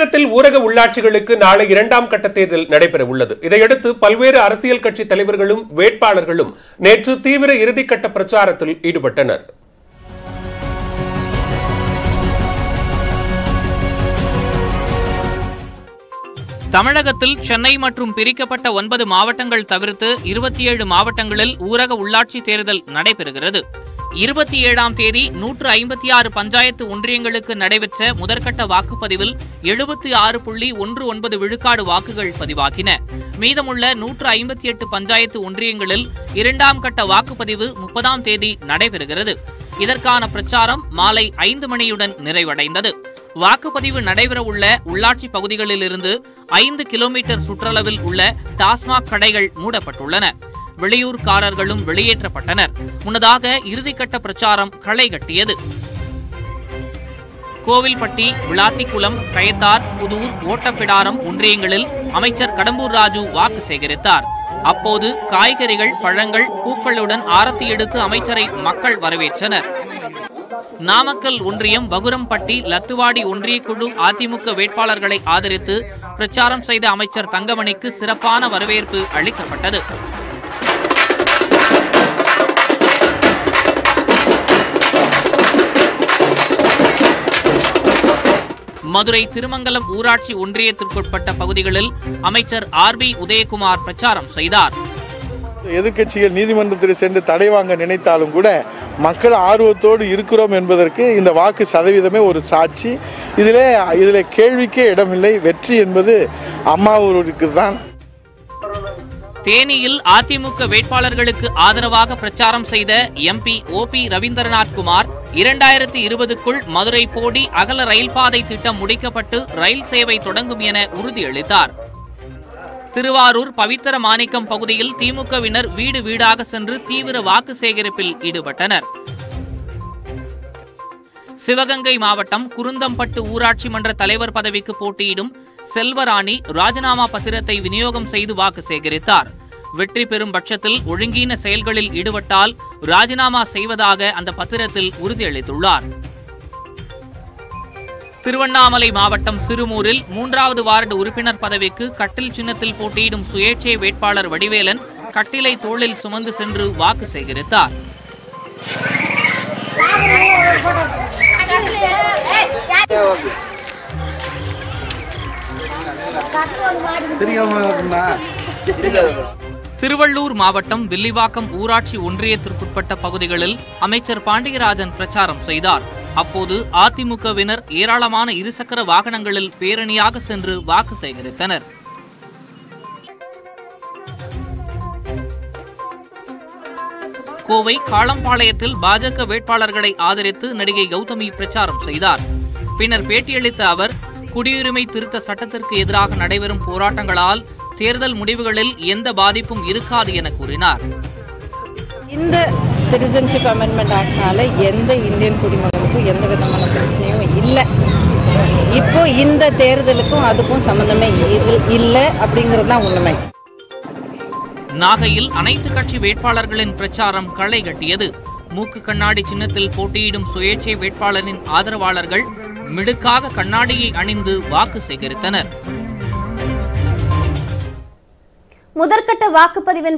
தமிழகத்தில் ஊரக உள்ளாட்சிகளுக்கு நாளை இரண்டாம் கட்ட தேர்தல் நடைபெற உள்ளது இதையடுத்து பல்வேறு அரசியல் கட்சி தலைவர்களும் வேட்பாளர்களும் நேற்று தீவிர இறுதிக்கட்ட பிரச்சாரத்தில் ஈடுபட்டனர் தமிழகத்தில் சென்னை மற்றும் பிரிக்கப்பட்ட ஒன்பது மாவட்டங்கள் தவிர்த்து இருபத்தி ஏழு மாவட்டங்களில் ஊரக உள்ளாட்சி தேர்தல் நடைபெறுகிறது இருபத்தி ஏழாம் தேதி நூற்று ஐம்பத்தி ஆறு பஞ்சாயத்து ஒன்றியங்களுக்கு நடைபெற்ற முதற்கட்ட வாக்குப்பதிவில் எழுபத்தி ஆறு புள்ளி ஒன்று ஒன்பது விழுக்காடு வாக்குகள் பதிவாகின மீதமுள்ள நூற்று ஐம்பத்தி எட்டு பஞ்சாயத்து ஒன்றியங்களில் இரண்டாம் கட்ட வாக்குப்பதிவு முப்பதாம் தேதி நடைபெறுகிறது இதற்கான பிரச்சாரம் மாலை ஐந்து மணியுடன் நிறைவடைந்தது வாக்குப்பதிவு நடைபெறவுள்ள உள்ளாட்சி பகுதிகளிலிருந்து ஐந்து கிலோமீட்டர் சுற்றளவில் உள்ள டாஸ்மாக் கடைகள் மூடப்பட்டுள்ளன வெளியூர்காரர்களும் வெளியேற்றப்பட்டனர் முன்னதாக இறுதிக்கட்ட பிரச்சாரம் களை கட்டியது கோவில்பட்டி விளாத்திக்குளம் கயத்தார் புதூர் ஓட்டப்பிடாரம் ஒன்றியங்களில் அமைச்சர் கடம்பூர் ராஜு வாக்கு சேகரித்தார் அப்போது காய்கறிகள் பழங்கள் பூக்களுடன் ஆரத்தி எடுத்து அமைச்சரை மக்கள் வரவேற்றனர் நாமக்கல் ஒன்றியம் வகுரம்பட்டி லத்துவாடி ஒன்றிய குழு அதிமுக வேட்பாளர்களை ஆதரித்து பிரச்சாரம் செய்த அமைச்சர் தங்கமணிக்கு சிறப்பான வரவேற்பு அளிக்கப்பட்டது மதுரை திருமங்கலம் ஊராட்சி ஒன்றியத்திற்குட்பட்ட பகுதிகளில் அமைச்சர் ஆர் பி உதயகுமார் பிரச்சாரம் செய்தார் எதிர்க்கட்சிகள் நீதிமன்றத்தில் சென்று தடை வாங்க நினைத்தாலும் கூட மக்கள் ஆர்வத்தோடு இருக்கிறோம் என்பதற்கு இந்த வாக்கு சதவீதமே ஒரு சாட்சி இதிலே இதில் கேள்விக்கே இடமில்லை வெற்றி என்பது அம்மாவூருக்கு தான் தேனியில் அதிமுக வேட்பாளர்களுக்கு ஆதரவாக பிரச்சாரம் செய்த MP O P Ravindranath Kumar இரண்டாயிரத்தி இருபதுக்குள் மதுரை போடி அகல ரயில் பாதை திட்டம் முடிக்கப்பட்டு ரயில் சேவை தொடங்கும் என உறுதியளித்தார் திருவாரூர் பவித்தர மாணிக்கம் பகுதியில் திமுகவினர் வீடு வீடாக சென்று தீவிர வாக்கு சேகரிப்பில் ஈடுபட்டனர் சிவகங்கை மாவட்டம் குருந்தம்பட்டு ஊராட்சி மன்ற தலைவர் பதவிக்கு போட்டியிடும் செல்வராணி ராஜினாமா பத்திரத்தை விநியோகம் செய்து வாக்கு சேகரித்தார் வெற்றி பெறும் பட்சத்தில் ஒழுங்கீன செயல்களில் ஈடுபட்டால் ராஜினாமா செய்வதாக அந்த பத்திரத்தில் உறுதியளித்துள்ளார் திருவண்ணாமலை மாவட்டம் சிறுமூரில் மூன்றாவது வார்டு உறுப்பினர் பதவிக்கு கட்டில் சின்னத்தில் போட்டியிடும் சுயேட்சை வேட்பாளர் வடிவேலன் கட்டிலை தோளில் சுமந்து சென்று வாக்கு சேகரித்தார் திருவள்ளூர் மாவட்டம் வில்லிவாக்கம் ஊராட்சி ஒன்றியத்திற்குட்பட்ட பகுதிகளில் அமைச்சர் பாண்டியராஜன் பிரச்சாரம் செய்தார் அப்போது அதிமுகவினர் ஏராளமான இருசக்கர வாகனங்களில் பேரணியாக சென்று வாக்கு சேகரித்தனர் கோவை காளம்பாளையத்தில் பாஜக வேட்பாளர்களை ஆதரித்து நடிகை கௌதமி பிரச்சாரம் செய்தார் பின்னர் பேட்டியளித்த அவர் குடியுரிமை திருத்த சட்டத்திற்கு எதிராக நடைபெறும் போராட்டங்களால் தேர்தல் முடிவுகளில் எந்த பாதிப்பும் இருக்காது என கூறினார் இந்த சிட்டிசன்ஷிப் அமெண்ட்மெண்ட் ஆக்ட்னால எந்த இந்தியன் குடிமகனுக்கும் எந்த விதமான பிரச்சனையும் இல்லை இப்போ இந்த தேர்தலுக்கும் அதுக்கும் சம்மந்தமே இல்லை அப்படிங்கிறது தான் உண்மை நாகையில் அனைத்து கட்சி வேட்பாளர்களின் பிரச்சாரம் களை கட்டியது மூக்கு கண்ணாடி சின்னத்தில் போட்டியிடும் சுயேட்சை வேட்பாளரின் ஆதரவாளர்கள் மிடுக்காக கண்ணாடியை அணிந்து வாக்கு சேகரித்தனர் முதற்கட்ட வாக்குப்பதிவின்